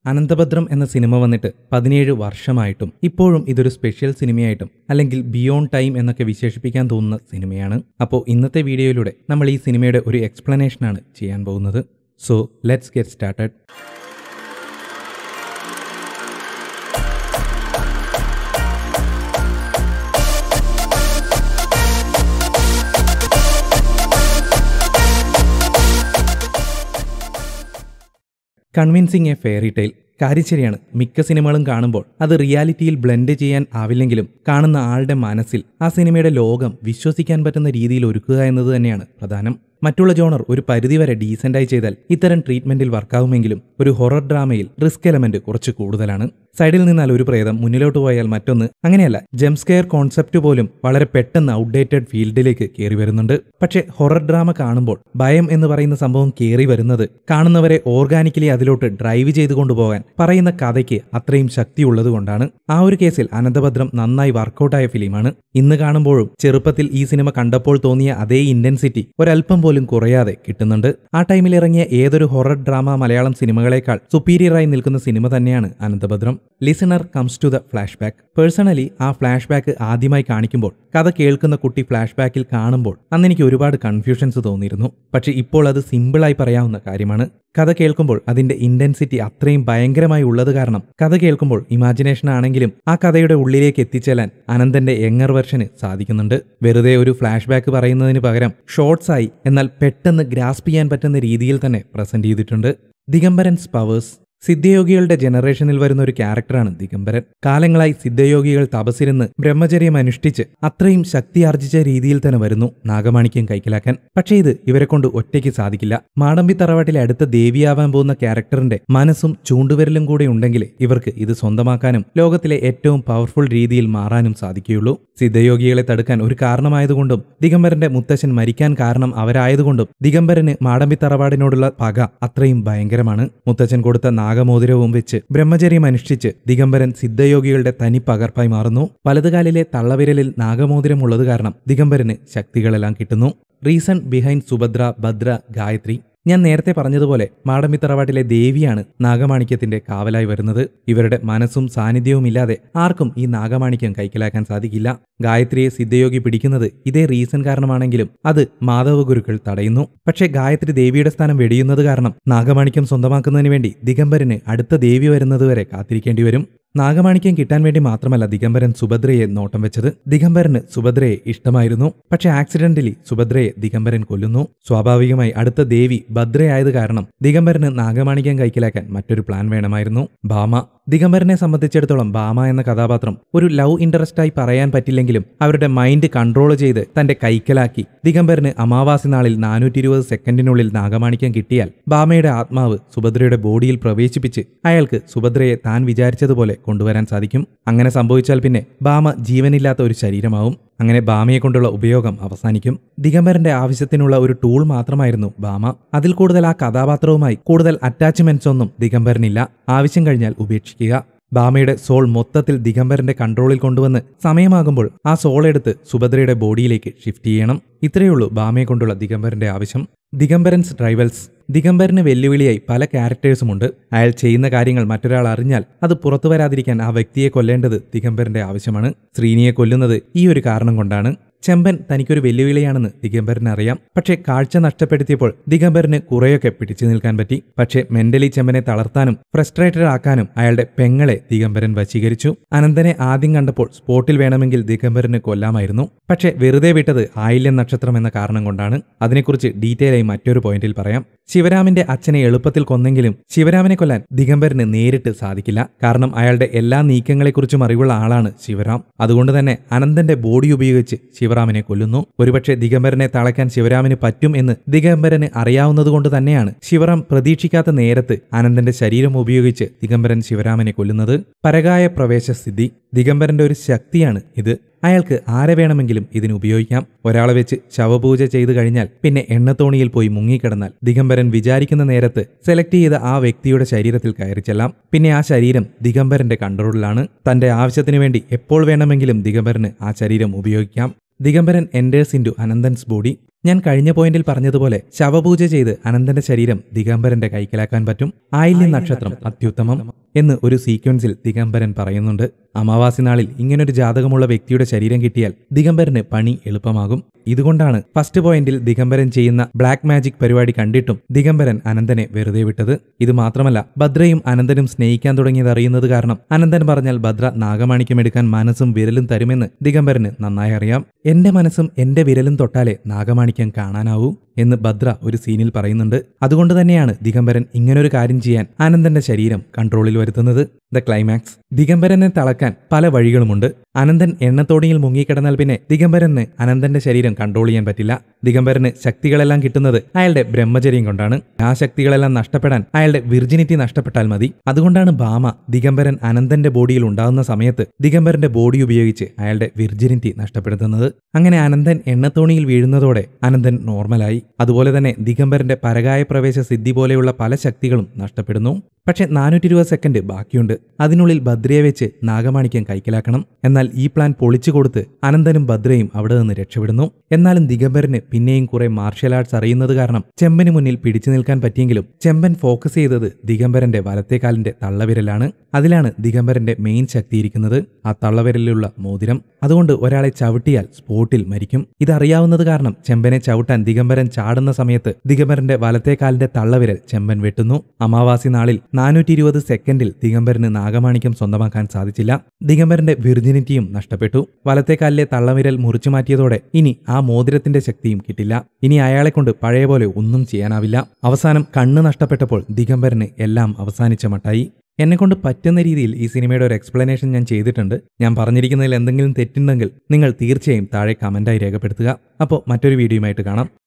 അനന്തഭദ്രം എന്ന സിനിമ വന്നിട്ട് പതിനേഴ് വർഷമായിട്ടും ഇപ്പോഴും ഇതൊരു സ്പെഷ്യൽ സിനിമയായിട്ടും അല്ലെങ്കിൽ ബിയോണ്ട് ടൈം എന്നൊക്കെ വിശേഷിപ്പിക്കാൻ തോന്നുന്ന സിനിമയാണ് അപ്പോൾ ഇന്നത്തെ വീഡിയോയിലൂടെ നമ്മൾ ഈ സിനിമയുടെ ഒരു എക്സ്പ്ലനേഷനാണ് ചെയ്യാൻ പോകുന്നത് so let's get started convincing a fairy tale കാര്യം ശരിയാണ് മിക്ക സിനിമകളും കാണുമ്പോൾ അത് റിയാലിറ്റിയിൽ ബ്ലെൻഡ് ചെയ്യാൻ ആവില്ലെങ്കിലും കാണുന്ന ആളുടെ മനസ്സിൽ ആ സിനിമയുടെ ലോകം വിശ്വസിക്കാൻ പറ്റുന്ന രീതിയിൽ ഒരുക്കുക എന്നത് തന്നെയാണ് പ്രധാനം മറ്റുള്ള ജോണർ ഒരു പരിധിവരെ ഡീസൻ്റായി ചെയ്താൽ ഇത്തരം ട്രീറ്റ്മെന്റിൽ വർക്കാവുമെങ്കിലും ഒരു ഹൊറർ ഡ്രാമയിൽ റിസ്ക് എലമെന്റ് കുറച്ച് കൂടുതലാണ് സൈഡിൽ നിന്നാൽ ഒരു പ്രേതം മുന്നിലോട്ട് പോയാൽ മറ്റൊന്ന് അങ്ങനെയല്ല ജംസ്കെയർ കോൺസെപ്റ്റ് പോലും വളരെ പെട്ടെന്ന് ഔട്ട്ഡേറ്റഡ് ഫീൽഡിലേക്ക് കയറി വരുന്നുണ്ട് പക്ഷേ ഹൊറർ ഡ്രാമ കാണുമ്പോൾ ഭയം എന്ന് പറയുന്ന സംഭവം കയറി വരുന്നത് കാണുന്നവരെ ഓർഗാനിക്കലി അതിലോട്ട് ഡ്രൈവ് ചെയ്തു കൊണ്ടുപോകാൻ പറയുന്ന കഥയ്ക്ക് അത്രയും ശക്തിയുള്ളത് കൊണ്ടാണ് ആ ഒരു കേസിൽ അനന്തഭദ്രം നന്നായി വർക്കൗട്ടായ ഫിലിമാണ് ഇന്ന് കാണുമ്പോഴും ചെറുപ്പത്തിൽ ഈ സിനിമ കണ്ടപ്പോൾ തോന്നിയ അതേ ഇന്റൻസിറ്റി ഒരല്പം പോലും കുറയാതെ കിട്ടുന്നുണ്ട് ആ ടൈമിൽ ഇറങ്ങിയ ഏതൊരു ഹൊറർ ഡ്രാമ മലയാളം സിനിമകളെക്കാൾ സുപ്പീരിയറായി നിൽക്കുന്ന സിനിമ തന്നെയാണ് Anandabhadram listener comes to the flashback personally ആ ഫ്ലാഷ് ബാക്ക് ആദ്യമായി കാണിക്കുമ്പോൾ കഥ കേൾക്കുന്ന കുട്ടി ഫ്ലാഷ് ബാക്കിൽ കാണുമ്പോൾ അന്ന് എനിക്ക് ഒരുപാട് കൺഫ്യൂഷൻസ് തോന്നിയിരുന്നു പക്ഷെ ഇപ്പോൾ അത് സിമ്പിളായി പറയാവുന്ന കാര്യമാണ് കഥ കേൾക്കുമ്പോൾ അതിന്റെ ഇന്റൻസിറ്റി അത്രയും ഭയങ്കരമായി ഉള്ളത് കാരണം കഥ കേൾക്കുമ്പോൾ ഇമാജിനേഷൻ ആണെങ്കിലും ആ കഥയുടെ ഉള്ളിലേക്ക് എത്തിച്ചേലാൻ അനന്തന്റെ യങ്ങർ വെർഷന് സാധിക്കുന്നുണ്ട് വെറുതെ ഒരു ഫ്ലാഷ് ബാക്ക് പറയുന്നതിന് പകരം ഷോർട്സ് ആയി എന്നാൽ പെട്ടെന്ന് ഗ്രാസ്പ് ചെയ്യാൻ പറ്റുന്ന രീതിയിൽ തന്നെ പ്രസന്റ് ചെയ്തിട്ടുണ്ട് ദിഗംബരൻസ് പവേഴ്സ് സിദ്ധയോഗികളുടെ ജനറേഷനിൽ വരുന്ന ഒരു ക്യാരക്ടറാണ് ദിഗംബരൻ കാലങ്ങളായി സിദ്ധയോഗികൾ തപസിരുന്ന് ബ്രഹ്മചര്യം അനുഷ്ഠിച്ച് അത്രയും ശക്തി ആർജിച്ച രീതിയിൽ തന്നെ വരുന്നു നാഗമാണിക്യം കൈക്കലാക്കാൻ പക്ഷേ ഇത് ഇവരെ കൊണ്ട് ഒറ്റയ്ക്ക് സാധിക്കില്ല മാടമ്പി തറവാട്ടിലെ അടുത്ത ദേവിയാവാൻ പോകുന്ന ക്യാരക്ടറിന്റെ മനസ്സും ചൂണ്ടുവിരലും കൂടെ ഉണ്ടെങ്കിൽ ഇവർക്ക് ഇത് സ്വന്തമാക്കാനും ലോകത്തിലെ ഏറ്റവും പവർഫുൾ രീതിയിൽ മാറാനും സാധിക്കുകയുള്ളൂ സിദ്ധയോഗികളെ തടുക്കാൻ ഒരു കാരണമായതുകൊണ്ടും ദിഗംബരന്റെ മുത്തശ്ശൻ മരിക്കാൻ കാരണം അവരായതുകൊണ്ടും ദിഗംബരന് മാടമ്പി തറവാടിനോടുള്ള പക അത്രയും ഭയങ്കരമാണ് മുത്തച്ഛൻ കൊടുത്ത നാഗമോതിരവും വെച്ച് ബ്രഹ്മചര്യം അനുഷ്ഠിച്ച് ദിഗംബരൻ സിദ്ധയോഗികളുടെ തനി പകർപ്പായി മാറുന്നു വലതുകാലിലെ തള്ളവിരലിൽ നാഗമോതിരം ഉള്ളത് കാരണം ദിഗംബരന് ശക്തികളെല്ലാം കിട്ടുന്നു റീസൺ ബിഹൈൻഡ് സുഭദ്ര ഭദ്ര ഗായത്രി ഞാൻ നേരത്തെ പറഞ്ഞതുപോലെ മാടമ്പി തറവാട്ടിലെ ദേവിയാണ് നാഗമാണിക്യത്തിന്റെ കാവലായി വരുന്നത് ഇവരുടെ മനസ്സും സാന്നിധ്യവും ഇല്ലാതെ ആർക്കും ഈ നാഗമാണിക്യം കൈക്കലാക്കാൻ സാധിക്കില്ല ഗായത്രിയെ സിദ്ധയോഗി പിടിക്കുന്നത് ഇതേ റീസൺ കാരണമാണെങ്കിലും അത് മാധവ ഗുരുക്കൾ തടയുന്നു പക്ഷേ ഗായത്രി ദേവിയുടെ സ്ഥാനം വെടിയുന്നത് കാരണം നാഗമാണിക്യം സ്വന്തമാക്കുന്നതിന് വേണ്ടി ദിഗംബരന് അടുത്ത ദേവി വരുന്നതുവരെ കാത്തിരിക്കേണ്ടി വരും നാഗമാണിക്യം കിട്ടാൻ വേണ്ടി മാത്രമല്ല ദിഗംബരൻ സുഭദ്രയെ നോട്ടം വെച്ചത് ദിഗംബരന് സുഭദ്രയെ ഇഷ്ടമായിരുന്നു പക്ഷെ ആക്സിഡന്റലി സുഭദ്രയെ ദിഗംബരൻ കൊല്ലുന്നു സ്വാഭാവികമായി അടുത്ത ദേവി ഭദ്രയായത് കാരണം ദിഗംബരന് നാഗമാണിക്യം കൈക്കലാക്കാൻ മറ്റൊരു പ്ലാൻ വേണമായിരുന്നു ഭാമ ദിഗംബരനെ സംബന്ധിച്ചിടത്തോളം ഭാമ എന്ന കഥാപാത്രം ഒരു ലവ് ഇൻട്രസ്റ്റായി പറയാൻ പറ്റില്ലെങ്കിലും അവരുടെ മൈൻഡ് കൺട്രോൾ ചെയ്ത് തന്റെ കൈക്കലാക്കി ദിഗംബരന് അമാവാസി നാളിൽ നാനൂറ്റി ഇരുപത് സെക്കൻഡിനുള്ളിൽ നാഗമാണിക്യം കിട്ടിയാൽ ഭാമയുടെ ആത്മാവ് സുഭദ്രയുടെ ബോഡിയിൽ പ്രവേശിപ്പിച്ച് അയാൾക്ക് സുഭദ്രയെ താൻ വിചാരിച്ചതുപോലെ കൊണ്ടുവരാൻ സാധിക്കും അങ്ങനെ സംഭവിച്ചാൽ പിന്നെ ഭാമ ജീവനില്ലാത്ത ഒരു ശരീരമാവും അങ്ങനെ ഭാമയെ കൊണ്ടുള്ള ഉപയോഗം അവസാനിക്കും ദിഗംബരന്റെ ആവശ്യത്തിനുള്ള ഒരു ടൂൾ മാത്രമായിരുന്നു ഭാമ അതിൽ കൂടുതൽ ആ കഥാപാത്രവുമായി കൂടുതൽ അറ്റാച്ച്മെന്റ്സ് ഒന്നും ദിഗംബരനില്ല ആവശ്യം കഴിഞ്ഞാൽ ഉപേക്ഷിക്കുക ഭാമയുടെ സോൾ മൊത്തത്തിൽ ദിഗംബരന്റെ കൺട്രോളിൽ കൊണ്ടുവന്ന് സമയമാകുമ്പോൾ ആ സോൾ എടുത്ത് സുഭദ്രയുടെ ബോഡിയിലേക്ക് ഷിഫ്റ്റ് ചെയ്യണം ഇത്രയുള്ളൂ ഭാമയെ കൊണ്ടുള്ള ദിഗംബരന്റെ ആവശ്യം ദിഗംബരൻസ് ഡ്രൈവൽസ് ദിഗംബരന് വെല്ലുവിളിയായി പല ക്യാരക്ടേഴ്സുമുണ്ട് അയാൾ ചെയ്യുന്ന കാര്യങ്ങൾ മറ്റൊരാൾ അറിഞ്ഞാൽ അത് പുറത്തു വരാതിരിക്കാൻ ആ വ്യക്തിയെ കൊല്ലേണ്ടത് ദിഗംബരന്റെ ആവശ്യമാണ് ശ്രീനിയെ കൊല്ലുന്നത് ഈ ഒരു കാരണം കൊണ്ടാണ് ചെമ്പൻ തനിക്കൊരു വെല്ലുവിളിയാണെന്ന് ദിഗംബരന് അറിയാം പക്ഷേ കാഴ്ച നഷ്ടപ്പെടുത്തിയപ്പോൾ ദിഗംബരന് കുറെയൊക്കെ പിടിച്ചു നിൽക്കാൻ പറ്റി പക്ഷേ മെന്റലി ചെമ്പനെ തളർത്താനും ഫ്രസ്ട്രേറ്റഡ് ആക്കാനും അയാളുടെ പെങ്ങളെ ദിഗംബരൻ വശീകരിച്ചു അനന്തനെ ആദ്യം കണ്ടപ്പോൾ സ്പോട്ടിൽ വേണമെങ്കിൽ ദിഗംബരന് കൊല്ലാമായിരുന്നു പക്ഷേ വെറുതെ വിട്ടത് ആയില്യം നക്ഷത്രം എന്ന കാരണം കൊണ്ടാണ് അതിനെക്കുറിച്ച് ഡീറ്റെയിൽ ആയി മറ്റൊരു പോയിന്റിൽ പറയാം ശിവരാമന്റെ അച്ഛനെ എളുപ്പത്തിൽ കൊന്നെങ്കിലും ശിവരാമനെ കൊല്ലാൻ ദിഗംബരന് നേരിട്ട് സാധിക്കില്ല കാരണം അയാളുടെ എല്ലാ നീക്കങ്ങളെക്കുറിച്ചും അറിവുള്ള ആളാണ് ശിവരാം അതുകൊണ്ട് തന്നെ അനന്തന്റെ ബോഡി ഉപയോഗിച്ച് ശിവറാമിനെ കൊല്ലുന്നു ഒരുപക്ഷെ ദിഗംബരനെ തളയ്ക്കാൻ ശിവരാമിന് പറ്റും എന്ന് ദിഗംബരന് അറിയാവുന്നതുകൊണ്ട് തന്നെയാണ് ശിവറാം പ്രതീക്ഷിക്കാത്ത നേരത്ത് അനന്തന്റെ ശരീരം ഉപയോഗിച്ച് ദിഗംബരൻ ശിവരാമനെ കൊല്ലുന്നത് പരകായ പ്രവേശസ്ഥിതി ദിഗംബരന്റെ ഒരു ശക്തിയാണ് ഇത് അയാൾക്ക് ആരെ വേണമെങ്കിലും ഇതിന് ഉപയോഗിക്കാം ഒരാളെ വെച്ച് ശവപൂജ ചെയ്തു കഴിഞ്ഞാൽ പിന്നെ എണ്ണത്തോണിയിൽ പോയി മുങ്ങിക്കിടന്നാൽ ദിഗംബരൻ വിചാരിക്കുന്ന നേരത്ത് സെലക്ട് ചെയ്ത ആ വ്യക്തിയുടെ ശരീരത്തിൽ കയറി ചെല്ലാം പിന്നെ ആ ശരീരം ദിഗംബരന്റെ കൺട്രോളിലാണ് തന്റെ ആവശ്യത്തിനു വേണ്ടി എപ്പോൾ വേണമെങ്കിലും ദിഗംബരന് ആ ശരീരം ഉപയോഗിക്കാം Digambaran enters into Ananthan's body ഞാൻ കഴിഞ്ഞ പോയിന്റിൽ പറഞ്ഞതുപോലെ ശവപൂജ ചെയ്ത് അനന്തന്റെ ശരീരം ദിഗംബരന്റെ കൈക്കലാക്കാൻ പറ്റും ആയില്യം നക്ഷത്രം അത്യുത്തമം എന്ന് ഒരു സീക്വൻസിൽ ദിഗംബരൻ പറയുന്നുണ്ട് അമാവാസി നാളിൽ ഇങ്ങനൊരു ജാതകമുള്ള വ്യക്തിയുടെ ശരീരം കിട്ടിയാൽ ദിഗംബരന് പണി എളുപ്പമാകും ഇതുകൊണ്ടാണ് ഫസ്റ്റ് പോയിന്റിൽ ദിഗംബരൻ ചെയ്യുന്ന ബ്ലാക്ക് മാജിക് പരിപാടി കണ്ടിട്ടും ദിഗംബരൻ അനന്തനെ വെറുതെ വിട്ടത് ഇത് മാത്രമല്ല ഭദ്രയും അനന്തനും സ്നേഹിക്കാൻ തുടങ്ങിയത് അറിയുന്നത് കാരണം അനന്തൻ പറഞ്ഞാൽ ഭദ്ര നാഗമാണിക്യം എടുക്കാൻ മനസ്സും വിരലും തരുമെന്ന് ദിഗംബരന് നന്നായി അറിയാം എന്റെ മനസ്സും എന്റെ വിരലും തൊട്ടാലേ നാഗമാണിക്യം കാണാനാവൂ എന്ന് ഭദ്ര ഒരു സീനിൽ പറയുന്നുണ്ട് അതുകൊണ്ട് തന്നെയാണ് ദിഗംബരൻ ഇങ്ങനൊരു കാര്യം ചെയ്യാൻ അനന്തന്റെ ശരീരം കൺട്രോളിൽ വരുത്തുന്നത് ദ ക്ലൈമാക്സ് ദിഗംബരനെ തളക്കാൻ പല വഴികളുമുണ്ട് അനന്തൻ എണ്ണത്തോടിയിൽ മുങ്ങിക്കിടന്നാൽ പിന്നെ ദിഗംബരന് അനന്തന്റെ ശരീരം കൺട്രോൾ ചെയ്യാൻ പറ്റില്ല ദിഗംബരന് ശക്തികളെല്ലാം കിട്ടുന്നത് അയാളുടെ ബ്രഹ്മചര്യം കൊണ്ടാണ് ആ ശക്തികളെല്ലാം നഷ്ടപ്പെടാൻ അയാളുടെ വിർജിനിറ്റി നഷ്ടപ്പെട്ടാൽ മതി അതുകൊണ്ടാണ് ഭാമ ദിഗംബരൻ അനന്തന്റെ ബോഡിയിൽ ഉണ്ടാകുന്ന സമയത്ത് ദിഗംബരന്റെ ബോഡി ഉപയോഗിച്ച് അയാളുടെ വിർജിനിറ്റി നഷ്ടപ്പെടുത്തുന്നത് അങ്ങനെ അനന്തൻ എണ്ണത്തോണിയിൽ വീഴുന്നതോടെ അനന്തൻ നോർമലായി അതുപോലെ തന്നെ ദിഗംബരന്റെ പരകായ പ്രവേശ സിദ്ധി പോലെയുള്ള പല ശക്തികളും നഷ്ടപ്പെടുന്നു പക്ഷെ നാനൂറ്റി ഇരുപത് സെക്കൻഡ് ബാക്കിയുണ്ട് അതിനുള്ളിൽ ഭദ്രയെ വെച്ച് നാഗമാണിക്യം കൈക്കലാക്കണം എന്നാൽ ഈ പ്ലാൻ പൊളിച്ചു കൊടുത്ത് അനന്തനും ഭദ്രയും അവിടെ നിന്ന് രക്ഷപ്പെടുന്നു എന്നാലും ദിഗംബരന് പിന്നെയും കുറെ മാർഷ്യൽ ആർട്സ് അറിയുന്നത് കാരണം ചെമ്പന് മുന്നിൽ പിടിച്ചു നിൽക്കാൻ പറ്റിയെങ്കിലും ചെമ്പൻ ഫോക്കസ് ചെയ്തത് ദിഗംബരന്റെ വലത്തേക്കാലിന്റെ തള്ളവിരലാണ് അതിലാണ് ദിഗംബരന്റെ മെയിൻ ശക്തി ഇരിക്കുന്നത് ആ തള്ളവിരലിലുള്ള മോതിരം അതുകൊണ്ട് ഒരാളെ ചവിട്ടിയാൽ സ്പോട്ടിൽ മരിക്കും ഇതറിയാവുന്നത് കാരണം ചെമ്പനെ ചവിട്ടാൻ ദിഗംബരൻ ചാടുന്ന സമയത്ത് ദിഗംബരന്റെ വലത്തേക്കാലിന്റെ തള്ളവിരൽ ചെമ്പൻ വെട്ടുന്നു അമാവാസി നാളിൽ നാനൂറ്റി ഇരുപത് സെക്കൻഡിൽ ദിഗംബരന് നാഗമാണിക്യം സ്വന്തമാക്കാൻ സാധിച്ചില്ല ദിഗംബരന്റെ വിർജിനിറ്റിയും നഷ്ടപ്പെട്ടു വലത്തേക്കാലിലെ തള്ളവിരൽ മുറിച്ചു മാറ്റിയതോടെ ഇനി ആ മോതിരത്തിന്റെ ശക്തിയും കിട്ടില്ല ഇനി അയാളെ കൊണ്ട് പഴയ പോലെ ഒന്നും ചെയ്യാനാവില്ല അവസാനം കണ്ണ് നഷ്ടപ്പെട്ടപ്പോൾ ദിഗംബരന് എല്ലാം അവസാനിച്ച മട്ടായി എന്നെക്കൊണ്ട് പറ്റുന്ന രീതിയിൽ ഈ സിനിമയുടെ ഒരു എക്സ്പ്ലനേഷൻ ഞാൻ ചെയ്തിട്ടുണ്ട് ഞാൻ പറഞ്ഞിരിക്കുന്നതിൽ എന്തെങ്കിലും തെറ്റുണ്ടെങ്കിൽ നിങ്ങൾ തീർച്ചയായും താഴെ കമന്റായി രേഖപ്പെടുത്തുക അപ്പോൾ മറ്റൊരു വീഡിയോയുമായിട്ട് കാണാം